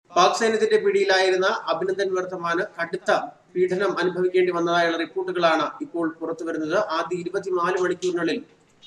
പാക് സൈന്യത്തിന്റെ പിടിയിലായിരുന്ന അഭിനന്ദൻ വർദ്ധമാന് കടുത്ത പീഡനം അനുഭവിക്കേണ്ടി വന്നതായുള്ള റിപ്പോർട്ടുകളാണ് ഇപ്പോൾ പുറത്തു വരുന്നത് ആദ്യ ഇരുപത്തിനാല് മണിക്കൂറിനുള്ളിൽ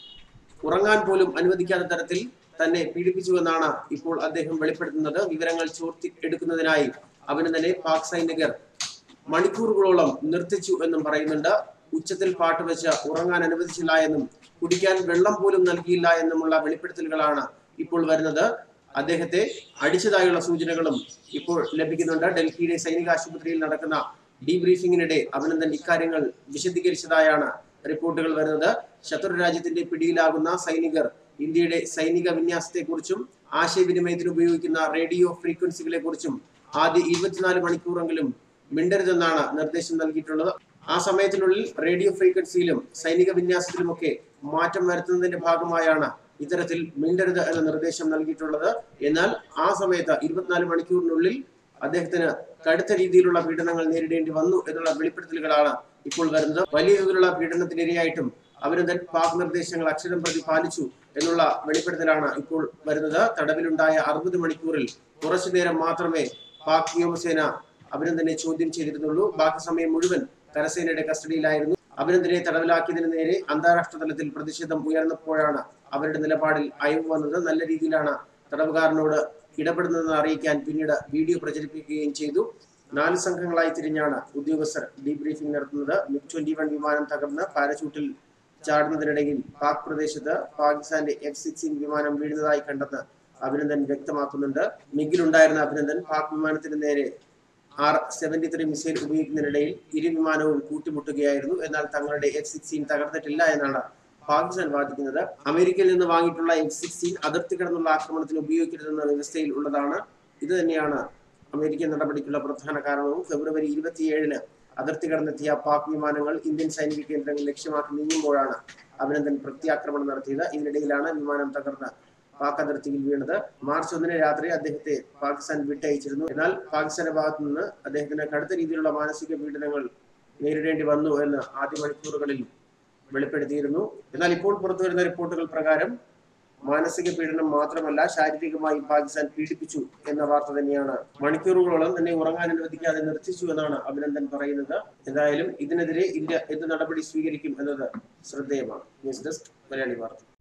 ഉറങ്ങാൻ പോലും അനുവദിക്കാത്ത തരത്തിൽ തന്നെ പീഡിപ്പിച്ചുവെന്നാണ് ഇപ്പോൾ അദ്ദേഹം വെളിപ്പെടുത്തുന്നത് വിവരങ്ങൾ ചോർത്തി എടുക്കുന്നതിനായി അഭിനന്ദനെ പാക് സൈനികർ മണിക്കൂറുകളോളം നിർത്തിച്ചു എന്നും പറയുന്നുണ്ട് ഉച്ചത്തിൽ പാട്ട് വെച്ച് ഉറങ്ങാൻ അനുവദിച്ചില്ല എന്നും കുടിക്കാൻ വെള്ളം പോലും നൽകിയില്ല എന്നുമുള്ള വെളിപ്പെടുത്തലുകളാണ് ഇപ്പോൾ വരുന്നത് അദ്ദേഹത്തെ അടിച്ചതായുള്ള സൂചനകളും ഇപ്പോൾ ലഭിക്കുന്നുണ്ട് ഡൽഹിയിലെ സൈനിക ആശുപത്രിയിൽ നടക്കുന്ന ഡീബ്രീഫിംഗിനിടെ അഭിനന്ദൻ ഇക്കാര്യങ്ങൾ വിശദീകരിച്ചതായാണ് റിപ്പോർട്ടുകൾ വരുന്നത് ശത്രു രാജ്യത്തിന്റെ പിടിയിലാകുന്ന സൈനികർ ഇന്ത്യയുടെ സൈനിക വിന്യാസത്തെക്കുറിച്ചും ആശയവിനിമയത്തിന് ഉപയോഗിക്കുന്ന റേഡിയോ ഫ്രീക്വൻസികളെ കുറിച്ചും ആദ്യ ഇരുപത്തിനാല് മണിക്കൂറെങ്കിലും മിണ്ടരുതെന്നാണ് നിർദ്ദേശം നൽകിയിട്ടുള്ളത് ആ സമയത്തിനുള്ളിൽ റേഡിയോ ഫ്രീക്വൻസിയിലും സൈനിക വിന്യാസത്തിലുമൊക്കെ മാറ്റം വരുത്തുന്നതിന്റെ ഭാഗമായാണ് ഇത്തരത്തിൽ മിണ്ടരുത് എന്ന നിർദ്ദേശം നൽകിയിട്ടുള്ളത് എന്നാൽ ആ സമയത്ത് ഇരുപത്തിനാല് മണിക്കൂറിനുള്ളിൽ അദ്ദേഹത്തിന് കടുത്ത രീതിയിലുള്ള പീഡനങ്ങൾ നേരിടേണ്ടി വന്നു എന്നുള്ള വെളിപ്പെടുത്തലുകളാണ് ഇപ്പോൾ വരുന്നത് വലിയ തോതിലുള്ള പീഡനത്തിനിരയായിട്ടും അഭിനന്ദൻ പാക് നിർദ്ദേശങ്ങൾ അക്ഷരം പ്രതി പാലിച്ചു എന്നുള്ള വെളിപ്പെടുത്തലാണ് ഇപ്പോൾ വരുന്നത് തടവിലുണ്ടായ അറുപത് മണിക്കൂറിൽ കുറച്ചു നേരം മാത്രമേ പാക് വ്യോമസേന അഭിനന്ദനെ ചോദ്യം ചെയ്തിരുന്നുള്ളൂ ബാക്കി സമയം മുഴുവൻ കരസേനയുടെ കസ്റ്റഡിയിലായിരുന്നു അഭിനന്ദനെ തടവിലാക്കിയതിന് നേരെ അന്താരാഷ്ട്ര തലത്തിൽ പ്രതിഷേധം ഉയർന്നപ്പോഴാണ് അവരുടെ നിലപാടിൽ അയവ് വന്നത് നല്ല രീതിയിലാണ് തടവുകാരനോട് ഇടപെടുന്നതെന്ന് അറിയിക്കാൻ പിന്നീട് വീഡിയോ പ്രചരിപ്പിക്കുകയും ചെയ്തു നാല് സംഘങ്ങളായി തിരിഞ്ഞാണ് ഉദ്യോഗസ്ഥർ ഡീബ്രീഫിംഗ് നടത്തുന്നത് മിഗ് ട്വന്റി വൺ വിമാനം തകർന്ന് പാരച്യൂട്ടിൽ ചാടുന്നതിനിടയിൽ പാക് പ്രദേശത്ത് പാകിസ്ഥാന്റെ എഫ് സിക്സ്റ്റീൻ വിമാനം വീഴുന്നതായി കണ്ടെന്ന് അഭിനന്ദൻ വ്യക്തമാക്കുന്നുണ്ട് മിഗിലുണ്ടായിരുന്ന അഭിനന്ദൻ പാക് വിമാനത്തിന് നേരെ ആർ സെവന്റി ത്രീ മിസൈൽ ഉപയോഗിക്കുന്നതിനിടയിൽ ഇരു വിമാനവും കൂട്ടിമുട്ടുകയായിരുന്നു എന്നാൽ തങ്ങളുടെ എഫ് സിക്സ്റ്റീൻ തകർന്നിട്ടില്ല എന്നാണ് പാകിസ്ഥാൻ വാദിക്കുന്നത് അമേരിക്കയിൽ നിന്ന് വാങ്ങിയിട്ടുള്ള എഫ് സിക്സ്റ്റീൻ അതിർത്തി കടന്നുള്ള ആക്രമണത്തിന് ഉപയോഗിക്കരുതെന്ന വ്യവസ്ഥയിൽ ഉള്ളതാണ് ഇത് തന്നെയാണ് അമേരിക്കൻ നടപടിക്കുള്ള പ്രധാന കാരണവും ഫെബ്രുവരി ഇരുപത്തിയേഴിന് അതിർത്തി കടന്നെത്തിയ പാക് വിമാനങ്ങൾ ഇന്ത്യൻ സൈനിക കേന്ദ്രങ്ങൾ ലക്ഷ്യമാക്കി നീങ്ങുമ്പോഴാണ് അഭിനന്ദൻ പ്രത്യാക്രമണം നടത്തിയത് ഇതിനിടയിലാണ് വിമാനം തകർന്ന് പാക് അതിർത്തിയിൽ വീണത് മാർച്ച് ഒന്നിന് രാത്രി അദ്ദേഹത്തെ പാകിസ്ഥാൻ വിട്ടയച്ചിരുന്നു എന്നാൽ പാകിസ്ഥാന്റെ ഭാഗത്തു നിന്ന് അദ്ദേഹത്തിന് കടുത്ത രീതിയിലുള്ള മാനസിക പീഡനങ്ങൾ നേരിടേണ്ടി വന്നു എന്ന് ആദ്യ മണിക്കൂറുകളിൽ വെളിപ്പെടുത്തിയിരുന്നു എന്നാൽ ഇപ്പോൾ പുറത്തുവരുന്ന റിപ്പോർട്ടുകൾ പ്രകാരം മാനസിക പീഡനം മാത്രമല്ല ശാരീരികമായി പാകിസ്ഥാൻ പീഡിപ്പിച്ചു എന്ന വാർത്ത തന്നെയാണ് മണിക്കൂറുകളോളം തന്നെ ഉറങ്ങാൻ അനുവദിക്കാതെ നിർത്തിച്ചു എന്നാണ് അഭിനന്ദൻ പറയുന്നത് എന്തായാലും ഇതിനെതിരെ ഇന്ത്യ എന്ത് നടപടി സ്വീകരിക്കും എന്നത് ശ്രദ്ധേയമാണ് ന്യൂസ് ഡെസ്ക് മലയാളി വാർത്ത